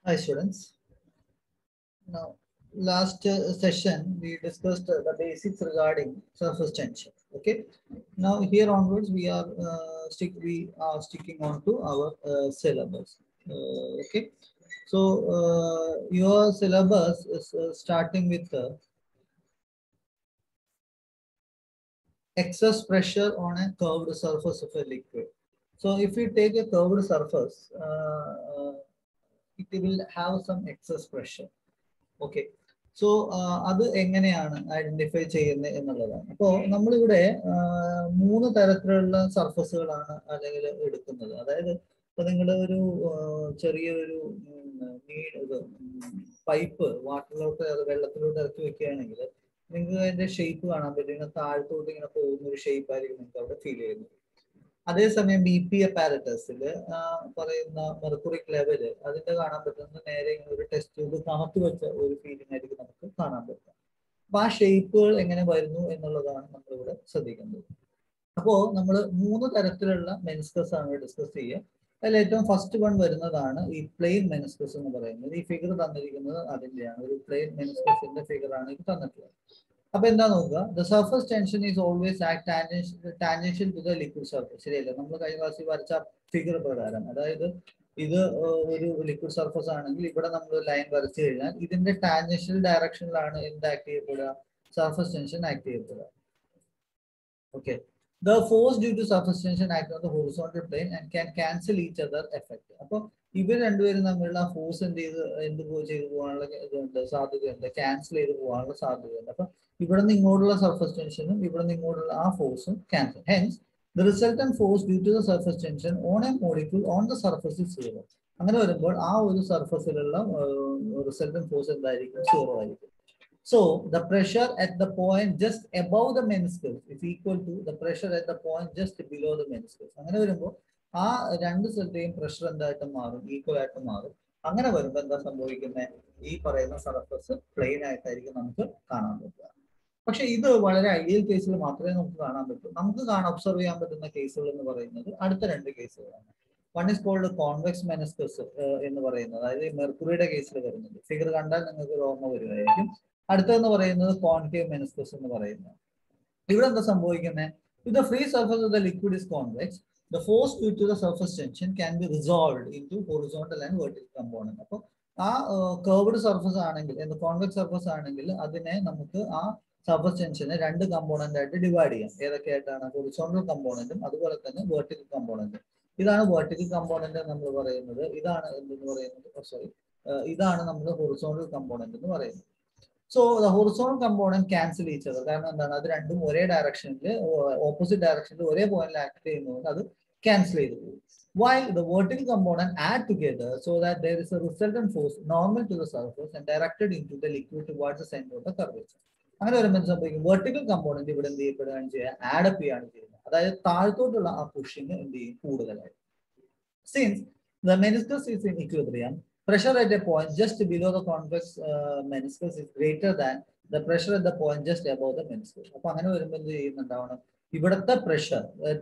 Hi students. Now, last uh, session we discussed uh, the basics regarding surface tension. Okay. Now here onwards we are uh, stick we are sticking on to our uh, syllabus. Uh, okay. So uh, your syllabus is uh, starting with uh, excess pressure on a curved surface of a liquid. So if you take a curved surface, uh, uh, it will have some excess pressure. Okay so അത് എങ്ങനെയാണ് identify ചെയ്യുന്നത് എന്നുള്ളതാണ് അപ്പോൾ നമ്മളിവിടെ മൂന്ന് തരത്തിലുള്ള സർഫസുകളാണ് അല്ലെങ്കിൽ എടുക്കുന്നത് അതായത് ഇപ്പൊ നിങ്ങൾ ഒരു ചെറിയൊരു ഇത് പൈപ്പ് വാട്ടറിലോട്ട് അത് വെള്ളത്തിലോട്ട് ഇറക്കി വെക്കുകയാണെങ്കിൽ നിങ്ങൾക്ക് അതിന്റെ ഷേപ്പ് കാണാൻ പറ്റും ഇങ്ങനെ താഴത്തോട്ട് ഇങ്ങനെ പോകുന്ന ഒരു ഷേപ്പ് ആയിരിക്കും നിങ്ങൾക്ക് അവിടെ ഫീൽ ചെയ്യുന്നത് അതേസമയം ബി പി അപ്പാരറ്റസിൽ പറയുന്ന മെർക്കുറിക് ലെവല് അതിന്റെ കാണാൻ പറ്റുന്നത് നേരെ ഇങ്ങനെ ഒരു ടെസ്റ്റ് ട്യൂബ് കാത്തു വെച്ച ഒരു ഫീലിംഗ് ആയിരിക്കും നമുക്ക് കാണാൻ പറ്റുക അപ്പൊ ആ ഷേപ്പുകൾ എങ്ങനെ വരുന്നു എന്നുള്ളതാണ് നമ്മളിവിടെ ശ്രദ്ധിക്കേണ്ടത് അപ്പോ നമ്മൾ മൂന്ന് തരത്തിലുള്ള മെനിസ്കസ് ആണ് ഡിസ്കസ് ചെയ്യുക അതിൽ ഏറ്റവും ഫസ്റ്റ് വൺ വരുന്നതാണ് ഈ പ്ലെയിൻ മെനിസ്കസ് എന്ന് പറയുന്നത് ഈ ഫിഗർ തന്നിരിക്കുന്നത് അതിന്റെയാണ് ഒരു പ്ലെയിൻ മെനിസ്കസിന്റെ ഫിഗർ ആണ് ഇത് തന്നിട്ടുള്ളത് അപ്പൊ എന്താ നോക്കുക the surface tension is always act tangential to the liquid surface ശരിയല്ല നമ്മൾ കഴിഞ്ഞ ക്ലാസ്സിൽ വരച്ച ഫിഗർ പ്രകാരം അതായത് ഇത് ഒരു ലിക്വിഡ് സർഫസ് ആണെങ്കിൽ ഇവിടെ നമ്മൾ ലൈൻ വരച്ചു കഴിഞ്ഞാൽ ഇതിന്റെ ടാൻജൻഷ്യൽ ഡയറക്ഷനിലാണ് എന്ത് ആക്ട് ചെയ്യപ്പെടുക സർഫസ് ടെൻഷൻ ആക്ട് ചെയ്യപ്പെടുക okay the force due to surface tension act on the horizontal plane and can cancel each other effect അപ്പോൾ ഇവർ രണ്ടുപേരും തമ്മിലുള്ള ഫോഴ്സ് എന്ത് ചെയ്ത് എന്ത് ചെയ്ത് പോകാനുള്ള ഇതുണ്ട് സാധ്യതയുണ്ട് ക്യാൻസൽ ചെയ്ത് പോകാനുള്ള സാധ്യതയുണ്ട് അപ്പൊ ഇവിടെ നിന്ന് ഇങ്ങോട്ടുള്ള സർഫസ് ടെൻഷനും ഇവിടെ നിന്ന് ഇങ്ങോട്ടുള്ള ആ ഫോഴ്സും cancel hence the resultant force due to the surface tension on a molecule on the surface is zero അങ്ങനെ വരുമ്പോൾ ആ ഒരു സർഫസിലുള്ള റിസൾട്ടൻ ഫോഴ്സ് എന്തായിരിക്കും സീറോ ആയിരിക്കും so the pressure at the point just above the meniscus is equal to the pressure at the point just below the meniscus അങ്ങനെ വരുമ്പോൾ ആ രണ്ട് സ്ഥലത്തെയും പ്രഷർ എന്തായിട്ട് മാറും ഈക്വൽ ആയിട്ട് മാറും അങ്ങനെ വരുമ്പോൾ എന്താ സംഭവിക്കുന്നത് ഈ പറയുന്ന സർഫസ് പ്ലെയിൻ ആയിട്ടായിരിക്കും നമുക്ക് കാണാൻ പറ്റുക പക്ഷെ ഇത് വളരെ ഐഡിയൽ കേസിൽ മാത്രമേ നമുക്ക് കാണാൻ പറ്റൂ നമുക്ക് കാണാൻ ഒബ്സർവ് ചെയ്യാൻ പറ്റുന്ന കേസുകൾ എന്ന് പറയുന്നത് അടുത്ത രണ്ട് കേസുകളാണ് one is called convex meniscus എന്ന് പറയുന്നത് അതായത് മെർക്കുറിയുടെ കേസിൽ വരുന്നത് ഫിഗർ കണ്ടാൽ നിങ്ങൾക്ക് ഓർമ്മ വരുമായിരിക്കും അടുത്തതെന്ന് പറയുന്നത് കോൺകേവ് മെനസ്കസ് എന്ന് പറയുന്നത് ഇവിടെ എന്താ സംഭവിക്കുന്നത് ഇത് free surface of the liquid is convex the force due to the surface tension can be resolved into horizontal and vertical component. അപ്പോൾ ആ കേർവ്ഡ് സർഫസ് ആണെങ്കിൽ എന്ത് കോൺവെക്സ് സർഫസ് ആണെങ്കിൽ അതിനെ നമുക്ക് ആ സർഫസ് ടെൻഷനെ രണ്ട് കമ്പോണന്റ് ആയിട്ട് ഡിവൈഡ് ചെയ്യാം ഏതൊക്കെയായിട്ടാണ് ഹൊറിസോണ്ടൽ കമ്പോണന്റും അതുപോലെ തന്നെ വെർട്ടിക്കൽ കമ്പോണന്റും ഇതാണ് വെർട്ടിക്കൽ കമ്പോണന്റ് നമ്മൾ പറയുന്നത് ഇതാണ് എന്തെന്ന് പറയുന്നത് സോറി ഇതാണ് നമ്മൾ ഹൊറിസോണ്ടൽ കമ്പോണന്റ് എന്ന് പറയുന്നത് so the horizontal component cancel each other കാരണം എന്താണ് അത് രണ്ടും ഒരേ ഡയറക്ഷനിൽ ഓപ്പോസിറ്റ് ഡയറക്ഷനിൽ ഒരേ പോയിന്റിൽ ആക്ട് ചെയ്യുന്നതുകൊണ്ട് അത് ക്യാൻസൽ ചെയ്ത് പോകും while the vertical component add together so that there is a resultant force normal to the surface and directed into the liquid towards the center of the curvature. അങ്ങനെ വരുമ്പോൾ സംഭവിക്കും വെർട്ടിക്കൽ കമ്പോണന്റ് ഇവിടെ എന്ത് ചെയ്യപ്പെടുകയാണ് ചെയ്യുക add up ചെയ്യാണ് ചെയ്യുന്നത് അതായത് താഴത്തോട്ടുള്ള ആ പുഷിങ് എന്ത് ചെയ്യും കൂടുതലായി since the meniscus is in equilibrium pressure at a point just below the convex uh, meniscus is greater than the pressure at the point just above the meniscus. അപ്പൊ അങ്ങനെ വരുമ്പോൾ എന്ത് ചെയ്യുന്നുണ്ടാവണം ഇവിടുത്തെ pressure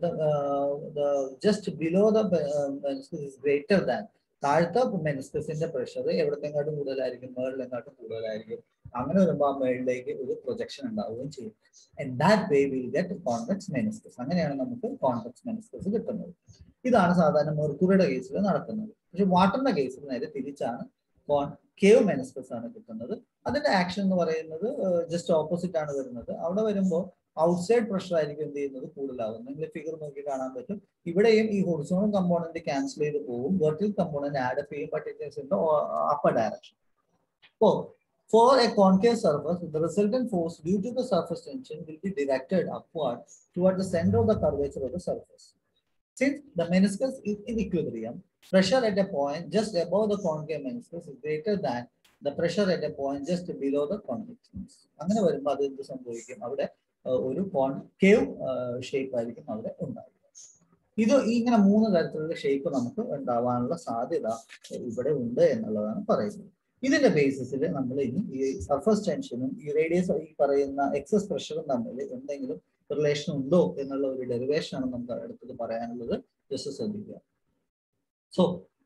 just below the meniscus is greater than താഴത്തെ മെനിസ്കസിന്റെ pressure എവിടത്തെങ്ങാട്ടും കൂടുതലായിരിക്കും മേളിലെങ്ങാട്ടും കൂടുതലായിരിക്കും അങ്ങനെ വരുമ്പോൾ ആ മേളിലേക്ക് ഒരു പ്രൊജക്ഷൻ ഉണ്ടാവുകയും ചെയ്യും and that way will get convex meniscus അങ്ങനെയാണ് നമുക്ക് കോൺവെക്സ് മെനിസ്കസ് കിട്ടുന്നത് ഇതാണ് സാധാരണ മെർക്കുറിയുടെ കേസിൽ നടക്കുന്നത് പക്ഷെ വാട്ടറിന്റെ കേസിൽ നേരെ തിരിച്ചാണ് കേവ് മെനിസ്കസ് ആണ് കിട്ടുന്നത് അതിന്റെ ആക്ഷൻ എന്ന് പറയുന്നത് ജസ്റ്റ് ഓപ്പോസിറ്റ് ആണ് വരുന്നത് അവിടെ വരുമ്പോൾ ഔട്ട്സൈഡ് പ്രഷർ ആയിരിക്കും എന്ത് ചെയ്യുന്നത് കൂടുതലാകും നിങ്ങൾ ഫിഗർ നോക്കി കാണാൻ പറ്റും ഇവിടെയും ഈ ഹൊറിസോണൽ കമ്പോണന്റ് ക്യാൻസൽ ചെയ്ത് പോകും വെർട്ടിക്കൽ കമ്പോണന്റ് ആഡ് അപ്പ് ചെയ്യും but it in the upper direction അപ്പോൾ For a concave surface, the resultant force due to the surface tension will be directed upward toward the center of the curvature of the surface. Since the meniscus is in equilibrium, pressure at a point just above the concave meniscus is greater than the pressure at a point just below the convex meniscus. അങ്ങനെ വരുമ്പോൾ അത് എന്ത് സംഭവിക്കും അവിടെ ഒരു concave shape ആയിരിക്കും അവിടെ ഉണ്ടാവുക ഇത് ഇങ്ങനെ മൂന്ന് തരത്തിലുള്ള ഷേപ്പ് നമുക്ക് ഉണ്ടാവാനുള്ള സാധ്യത ഇവിടെ ഉണ്ട് എന്നുള്ളതാണ് പറയുന്നത് ഇതിന്റെ ബേസിസിൽ നമ്മൾ ഇനി ഈ സർഫസ് ടെൻഷനും ഈ റേഡിയസ് ഈ പറയുന്ന എക്സസ് പ്രഷറും തമ്മിൽ എന്തെങ്കിലും റിലേഷൻ ഉണ്ടോ എന്നുള്ള ഒരു ഡെറിവേഷൻ ആണ് നമുക്ക് അടുത്തത് പറയാനുള്ളത് ജസ്റ്റ് ശ്രദ്ധിക്കുക so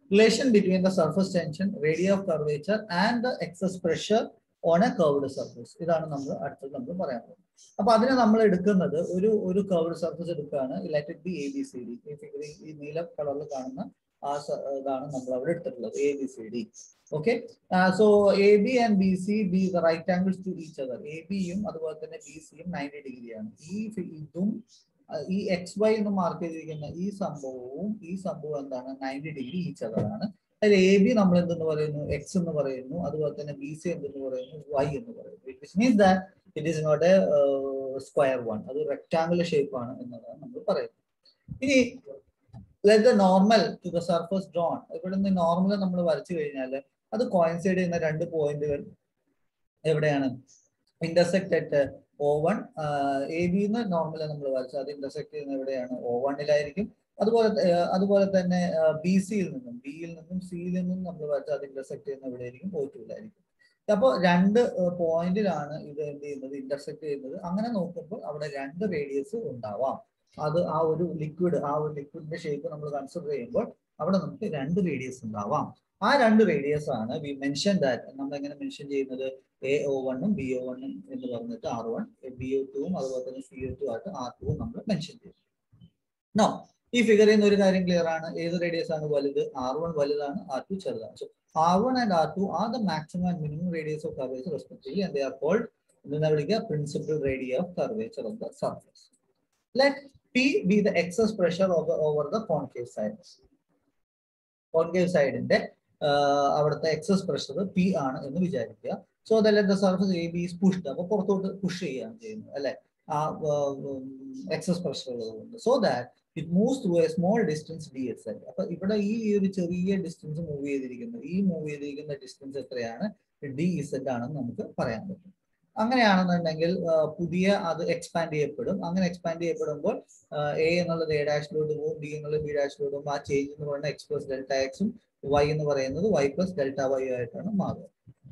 relation between the surface tension, radius of curvature, and the excess pressure on a curved surface. ഇതാണ് നമ്മൾ അടുത്തത് നമ്മൾ പറയാൻ പോകുന്നത് അപ്പൊ അതിനെ നമ്മൾ എടുക്കുന്നത് ഒരു ഒരു കർവ്ഡ് സർഫസ് എടുക്കുകയാണ് electric B A B C D ഈ ഫിഗർ ഈ നീല കളറിൽ കാണുന്ന ആ സ- ഇതാണ് നമ്മൾ അവിടെ എടുത്തിട്ടുള്ളത് A B C D okay so A B and B C B right angles to each other A ബിയും അതുപോലെ തന്നെ ബി സിയും നയൻറ്റി ഡിഗ്രിയാണ് ഈ ഫി- ഇതും അഹ് ഈ എക്സ് വൈ എന്ന് മാർക്ക് ചെയ്തിരിക്കുന്ന ഈ സംഭവവും ഈ സംഭവം എന്താണ് നയൻറ്റി ഡിഗ്രി ഈച്ച് അതറാണ് അതിൽ എ ബി നമ്മൾ എന്തെന്ന് പറയുന്നു എക്സ് എന്ന് പറയുന്നു അതുപോലെ തന്നെ ബി സി എന്തെന്ന് പറയുന്നു വൈ എന്ന് പറയുന്നു which means that it is not a square one അത് റെക്ടാംഗുലർ ഷേപ്പ് ആണ് എന്നതാണ് നമ്മൾ പറയുന്നത് ഇനി let the normal to the surface drawn ഇവിടെ നിന്ന് നോർമൽ നമ്മൾ വരച്ചു കഴിഞ്ഞാൽ അത് കോയിൻസൈഡ് ചെയ്യുന്ന രണ്ട് പോയിന്റുകൾ എവിടെയാണ് intersect at O one A B എന്ന് നോർമൽ നമ്മൾ വരച്ചത് അത് ഇന്റർസെക്ട് ചെയ്യുന്ന എവിടെയാണ് ഒ വണ്ണിലായിരിക്കും അതുപോലെ ത- ആ, അതുപോലെ തന്നെ ബി സിയിൽ നിന്നും ബിയിൽ നിന്നും സിയിൽ നിന്നും നമ്മൾ വരച്ചത് അത് ഇന്റർസെക്ട് ചെയ്യുന്ന എവിടെയായിരിക്കും ഒ ടുവിലായിരിക്കും അപ്പോൾ രണ്ട് പോയിന്റിലാണ് ഇത് എന്ത് ചെയ്യുന്നത് ഇന്റർസെക്ട് ചെയ്യുന്നത് അങ്ങനെ നോക്കുമ്പോൾ അവിടെ രണ്ട് റേഡിയസ് ഉണ്ടാവാം അത് ആ ഒരു ലിക്വിഡ് ആ ഒരു ലിക്വിഡിന്റെ ഷേപ്പ് നമ്മൾ കൺസിഡർ ചെയ്യുമ്പോൾ അവിടെ നമുക്ക് രണ്ട് റേഡിയസ് ഉണ്ടാവാം ആ രണ്ട് റേഡിയസ് ആണ് വി മെൻഷൻ ദാറ്റ് നമ്മൾ എങ്ങനെ മെൻഷൻ ചെയ്യുന്നത് എ ഒ വണ്ണും ബി ഒ വണ്ണും എന്ന് പറഞ്ഞിട്ട് ആർ വൺ ബി ഒ ടുവും അതുപോലെ തന്നെ സി ഒ ടു ആയിട്ട് ആർ ടുവും നമ്മൾ മെൻഷൻ ചെയ്തു നോ ഈ ഫിഗറിൽ നിന്ന് ഒരു കാര്യം ക്ലിയർ ആണ് ഏത് റേഡിയസ് ആണ് വലുത് ആർ വൺ വലുതാണ് ആർ ടു ചെറുതാണ് so R one and R two are the maximum and minimum radius of curvature respectively and they are called എന്താ വിളിക്കുക principal radii of curvature of the surface let P be the excess pressure over the concave side concave സൈഡിന്റെ അവിടുത്തെ excess pressure P ആണ് എന്ന് വിചാരിക്കുക so അതല്ല the surface A B pushed അപ്പൊ പുറത്തോട്ട് പുഷ് ചെയ്യുകയാണ് ചെയ്യുന്നത് അല്ലെ ആ എക്സസ് പ്രഷർ ഉള്ളതുകൊണ്ട് so that it moves through a small distance D S L അപ്പൊ ഇവിടെ ഈ ഒരു ചെറിയ ഡിസ്റ്റൻസ് മൂവ് ചെയ്തിരിക്കുന്നത് ഈ മൂവ് ചെയ്തിരിക്കുന്ന ഡിസ്റ്റൻസ് എത്രയാണ് ഡി ഇസെഡ് ആണെന്ന് നമുക്ക് പറയാൻ പറ്റും അങ്ങനെയാണെന്നുണ്ടെങ്കിൽ ആ, പുതിയ അത് എക്സ്പാൻഡ് ചെയ്യപ്പെടും അങ്ങനെ എക്സ്പാൻഡ് ചെയ്യപ്പെടുമ്പോൾ എ എന്നുള്ളത് എ ഡാഷിലോട്ട് പോകും ബി എന്നുള്ളത് ബി ഡാഷിലോട്ട് പോകും ആ ചേഞ്ച് എന്ന് പറയുന്നത് എക്സ് പ്ലസ് ഡെൽറ്റ എക്സും വൈ എന്ന് പറയുന്നത് വൈ പ്ലസ് ഡെൽറ്റ വൈ ആയിട്ടാണ് മാറുക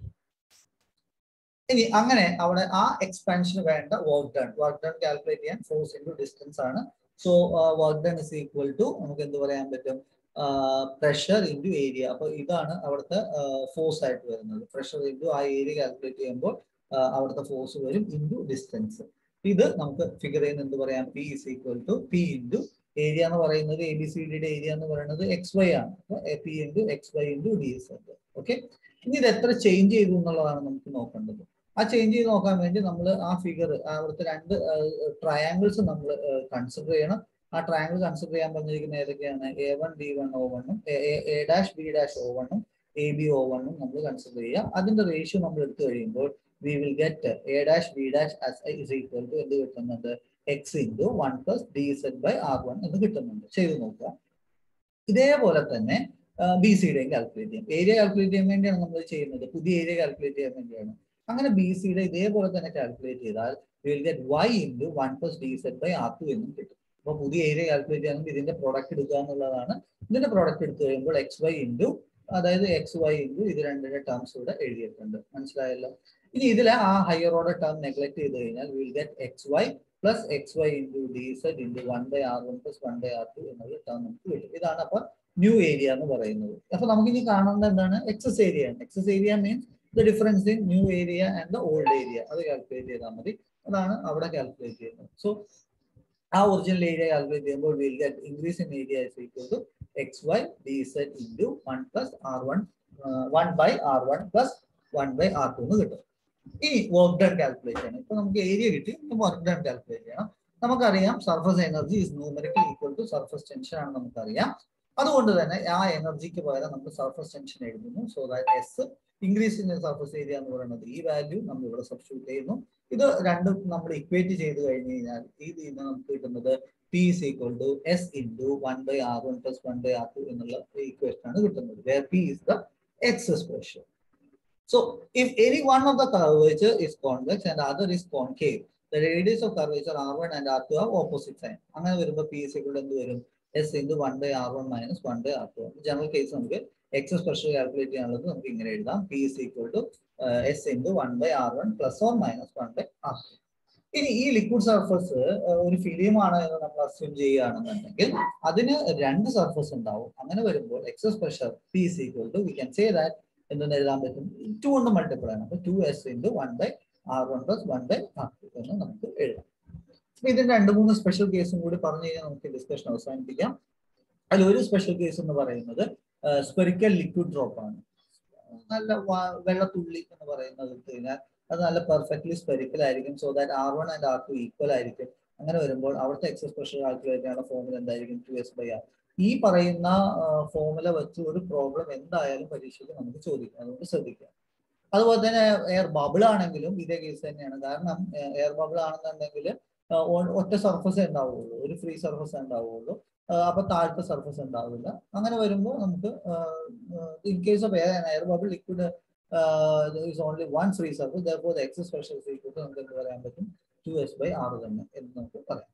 ഇനി അങ്ങനെ അവിടെ ആ എക്സ്പാൻഷന് വേണ്ട work done work done calculate ചെയ്യാൻ ഫോഴ്സ് ഇൻറ്റു ഡിസ്റ്റൻസ് ആണ് so work done is equal to നമുക്ക് എന്ത് പറയാൻ പറ്റും പ്രഷർ ഇൻറ്റു ഏരിയ അപ്പൊ ഇതാണ് അവിടുത്തെ ഫോഴ്സ് ആയിട്ട് വരുന്നത് പ്രഷർ ഇൻറ്റു ആ ഏരിയ കാൽക്കുലേറ്റ് ചെയ്യുമ്പോൾ ആ, അവിടുത്തെ ഫോഴ്സ് വരും ഇൻറ്റു ഡിസ്റ്റൻസ് ഇത് നമുക്ക് ഫിഗർ ചെയ്യുന്ന എന്ത് പറയാം P is equal to P into area എന്ന് പറയുന്നത് എ ബി സി ഡിയുടെ ഏരിയ എന്ന് പറയുന്നത് എക്സ് വൈ ആണ് അപ്പൊ P into x y into d s okay ഇനി ഇത് എത്ര ചേഞ്ച് ചെയ്തു എന്നുള്ളതാണ് നമുക്ക് നോക്കേണ്ടത് ആ ചേഞ്ച് ചെയ്ത് നോക്കാൻ വേണ്ടി നമ്മൾ ആ ഫിഗർ അവിടുത്തെ രണ്ട് ട്രയാങ്കിൾസ് നമ്മൾ കൺസിഡർ ചെയ്യണം ആ ട്രയാങ്കിൾ കൺസിഡർ ചെയ്യാൻ പറഞ്ഞിരിക്കുന്ന ഏതൊക്കെയാണ് A one B one O വണ്ണും A dash B dash O വണ്ണും എ ബി ഒ വണ്ണും നമ്മൾ കൺസിഡർ ചെയ്യുക അതിന്റെ റേഷ്യോ നമ്മൾ എടുത്തു കഴിയുമ്പോൾ we will get A dash B dash is equal to എന്ത് കിട്ടുന്നുണ്ട് x into one plus d z by r one എന്ന് കിട്ടുന്നുണ്ട് ചെയ്ത് നോക്കുക ഇതേപോലെ തന്നെ ബി സിയുടെയും കാൽക്കുലേറ്റ് ചെയ്യാം ഏരിയ കാൽക്കുലേറ്റ് ചെയ്യാൻ വേണ്ടിയാണ് നമ്മൾ ചെയ്യുന്നത് പുതിയ ഏരിയ കാൽക്കുലേറ്റ് ചെയ്യാൻ വേണ്ടിയാണ് അങ്ങനെ ബി സിയുടെ ഇതേപോലെ തന്നെ കാൽക്കുലേറ്റ് ചെയ്താൽ will get y into one plus d z by r two എന്നും കിട്ടും അപ്പോൾ പുതിയ ഏരിയ കാൽക്കുലേറ്റ് ചെയ്യണമെങ്കിൽ ഇതിന്റെ പ്രോഡക്റ്റ് എടുക്കുക എന്നുള്ളതാണ് ഇതിന്റെ പ്രോഡക്റ്റ് എടുത്തു കഴിയുമ്പോൾ എക്സ് വൈ ഇൻറ്റു അതായത് എക്സ് വൈ ഇൻറ്റു ഇത് രണ്ടിന്റെ ടേംസ് ഇവിടെ എഴുതിയിട്ടുണ്ട് മനസ്സിലായല്ലോ ഇനി ഇതിലെ ആ ഹയർ ഓർഡർ ടേം നെഗ്ലക്ട് ചെയ്ത് കഴിഞ്ഞാൽ will get x y plus x y into d z into one by r one plus one by r two എന്നുള്ള ടേം നമുക്ക് കിട്ടും ഇതാണ് അപ്പൊ ന്യൂ ഏരിയ എന്ന് പറയുന്നത് അപ്പൊ നമുക്ക് ഇനി കാണുന്നത് എന്താണ് എക്സസ് ഏരിയ ആണ് excess area means the difference in new area and the old area അത് കാൽക്കുലേറ്റ് ചെയ്താൽ മതി അതാണ് അവിടെ കാൽക്കുലേറ്റ് ചെയ്യുന്നത് സോ ആ ഒറിജിനൽ ഏരിയ കാൽക്കുലേറ്റ് ചെയ്യുമ്പോൾ will get increase in area is equal to x y d z into one plus r one one by r one plus one by r two എന്ന് കിട്ടും ഇനി work done calculate ചെയ്യണം ഇപ്പൊ നമുക്ക് area കിട്ടി work done calculate ചെയ്യണം നമുക്കറിയാം surface energy is numerical equal to surface tension ആണ് നമുക്കറിയാം അതുകൊണ്ട് തന്നെ ആ എനർജിക്ക് പകരം നമ്മൾ സർഫസ് ടെൻഷൻ എഴുതുന്നു so that s increase in surface area എന്ന് പറയുന്നത് ഈ വാല്യൂ നമ്മൾ ഇവിടെ സബ്സ്റ്റിറ്റ്യൂട്ട് ചെയ്യുന്നു ഇത് രണ്ടും നമ്മൾ ഇക്വേറ്റ് ചെയ്ത് കഴിഞ്ഞ് കഴിഞ്ഞാൽ ഇതിൽ നിന്ന് നമുക്ക് കിട്ടുന്നത് P is equal to s into one by r one plus one by r two എന്നുള്ള ഇക്വേഷൻ ആണ് കിട്ടുന്നത് where P is the excess pressure So if any one of the curvature is convex and other is concave, the radius of curvature R1 and R2 have opposite sign. അങ്ങനെ വരുമ്പോൾ P S ഇവിടെ എന്ത് വരും s into one by r one minus one by r two general case നമുക്ക് excess pressure calculate ചെയ്യാനുള്ളത് നമുക്ക് ഇങ്ങനെ എഴുതാം P is equal to s into one by r one plus or minus one by r two ഇനി ഈ liquid surface ഒരു film ആണ് എന്ന് നമ്മൾ അസ്യൂം ചെയ്യുകയാണെന്നുണ്ടെങ്കിൽ അതിന് രണ്ട് സർഫസ് ഉണ്ടാവും അങ്ങനെ വരുമ്പോൾ excess pressure P is equal to we can say that എന്തെന്ന് എഴുതാൻ പറ്റും ടു കൊണ്ട് മൾട്ടിപ്പിൾ ആണ് അപ്പൊ two s into one by r one plus one by r two എന്ന് നമുക്ക് എഴുതാം അപ്പൊ ഇതിന്റെ രണ്ട് മൂന്ന് സ്പെഷ്യൽ കേസും കൂടി പറഞ്ഞു കഴിഞ്ഞാൽ നമുക്ക് ഡിസ്കഷൻ അവസാനിപ്പിക്കാം അതിൽ ഒരു സ്പെഷ്യൽ കേസ് എന്ന് പറയുന്നത് സ്പെറിക്കൽ ലിക്വിഡ് ഡ്രോപ്പ് ആണ് നല്ല വെള്ളത്തുള്ളി എന്ന് പറയുന്നത് കഴിഞ്ഞാൽ അത് നല്ല പെർഫെക്റ്റ്ലി സ്പെറിക്കൽ ആയിരിക്കും so that r one and R two equal ആയിരിക്കും അങ്ങനെ വരുമ്പോൾ അവിടുത്തെ എക്സസ് പ്രഷർ കാൽക്കുലേറ്റ് ചെയ്യാനുള്ള ഫോമുല എന്തായിരിക്കും ടു എസ് ബൈ ആർ ഈ പറയുന്ന ഫോമുല വെച്ച് ഒരു പ്രോബ്ലം എന്തായാലും പരീക്ഷയ്ക്ക് നമുക്ക് ചോദിക്കാം അതുകൊണ്ട് ശ്രദ്ധിക്കാം അതുപോലെ തന്നെ എയർ ബബിൾ ആണെങ്കിലും ഇതേ കേസ് തന്നെയാണ് കാരണം എയർ ബബിൾ ആണെന്നുണ്ടെങ്കിൽ ഒറ്റ സർഫസ് ഉണ്ടാവുള്ളൂ ഒരു ഫ്രീ സർഫസ് ഉണ്ടാവുള്ളൂ അപ്പൊ താഴത്തെ സർഫസ് ഉണ്ടാവില്ല അങ്ങനെ വരുമ്പോൾ നമുക്ക് in case of air air bubble liquid is only one free surface though excess pressure equal നമുക്ക് എന്ത് പറയാൻ പറ്റും ടു എസ് ബൈ ആർ തന്നെ എന്ന് നമുക്ക് പറയാം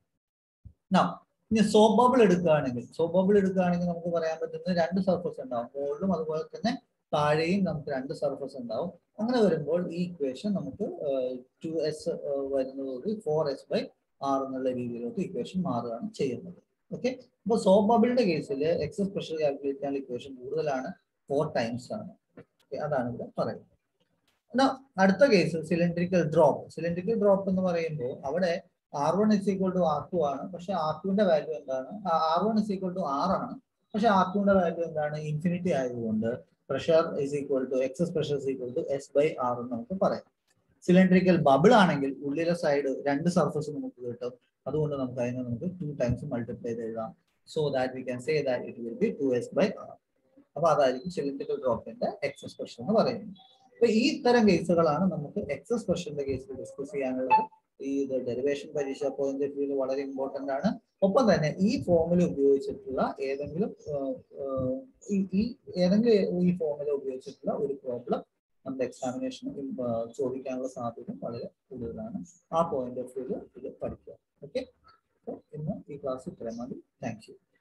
ഇനി സോപ്പ് ബബിൾ എടുക്കുകയാണെങ്കിൽ സോപ്പ് ബബിൾ എടുക്കുകയാണെങ്കിൽ നമുക്ക് പറയാൻ പറ്റുന്ന രണ്ട് സർഫസ് ഉണ്ടാവും മുകളിലും അതുപോലെ തന്നെ താഴെയും നമുക്ക് രണ്ട് സർഫസ് ഉണ്ടാവും അങ്ങനെ വരുമ്പോൾ ഈ ഇക്വേഷൻ നമുക്ക് ടു എസ് വരുന്നത് ഫോർ എസ് ബൈ ആർ എന്നുള്ള രീതിയിലോട്ട് ഇക്വേഷൻ മാറുകയാണ് ചെയ്യുന്നത് ഓക്കെ അപ്പോൾ സോപ്പ് ബബിളിന്റെ കേസിൽ എക്സസ് പ്രഷർ കാൽക്കുലേറ്റ് ചെയ്യാൻ ഇക്വേഷൻ കൂടുതലാണ് ഫോർ ടൈംസ് ആണ് അതാണ് ഇവിടെ പറയുന്നത് എന്നാ അടുത്ത case cylindrical drop cylindrical drop എന്ന് പറയുമ്പോൾ അവിടെ r one is equal to r two ആണ് പക്ഷെ ആർ ടുവിന്റെ വാല്യൂ എന്താണ് r one is equal to r ആണ് പക്ഷെ ആർ ടുവിന്റെ വാല്യൂ എന്താണ് ഇൻഫിനിറ്റി ആയതുകൊണ്ട് pressure is equal to excess pressure is equal to s by r എന്ന് നമുക്ക് പറയാം സിലിണ്ടറിക്കൽ ബബിൾ ആണെങ്കിൽ ഉള്ളിലെ സൈഡ് രണ്ട് സർഫസ് നമുക്ക് കിട്ടും അതുകൊണ്ട് നമുക്ക് അതിനെ നമുക്ക് ടു ടൈംസ് മൾട്ടിപ്ലൈ ചെയ്ത് എഴുതാം so that we can say that it will be two s by r അപ്പൊ അതായിരിക്കും സിലിണ്ടറിക്കൽ ഡ്രോപ്പിന്റെ എക്സസ് പ്രഷർ എന്ന് പറയുന്നത് അപ്പൊ ഈ ഇത്തരം കേസുകളാണ് നമുക്ക് എക്സസ് പ്രഷറിന്റെ കേസിൽ ഡിസ്കസ് ചെയ്യാനുള്ളത് ഈ ഡെറിവേഷൻ പരീക്ഷ പോയിന്റ് ഓഫ് വ്യൂ വളരെ ഇമ്പോർട്ടന്റ് ആണ് ഒപ്പം തന്നെ ഈ ഫോമിൽ ഉപയോഗിച്ചിട്ടുള്ള ഏതെങ്കിലും ഈ ഏതെങ്കിലും ഈ ഫോമിൽ ഉപയോഗിച്ചിട്ടുള്ള ഒരു പ്രോബ്ലം നമ്മുടെ എക്സാമിനേഷൻ ചോദിക്കാനുള്ള സാധ്യത വളരെ കൂടുതലാണ് ആ പോയിന്റ് ഓഫ് വ്യൂ ഇത് പഠിക്കുക ഓക്കെ ഇന്ന് ഈ ക്ലാസ് ഇത്രയും മതി താങ്ക് യു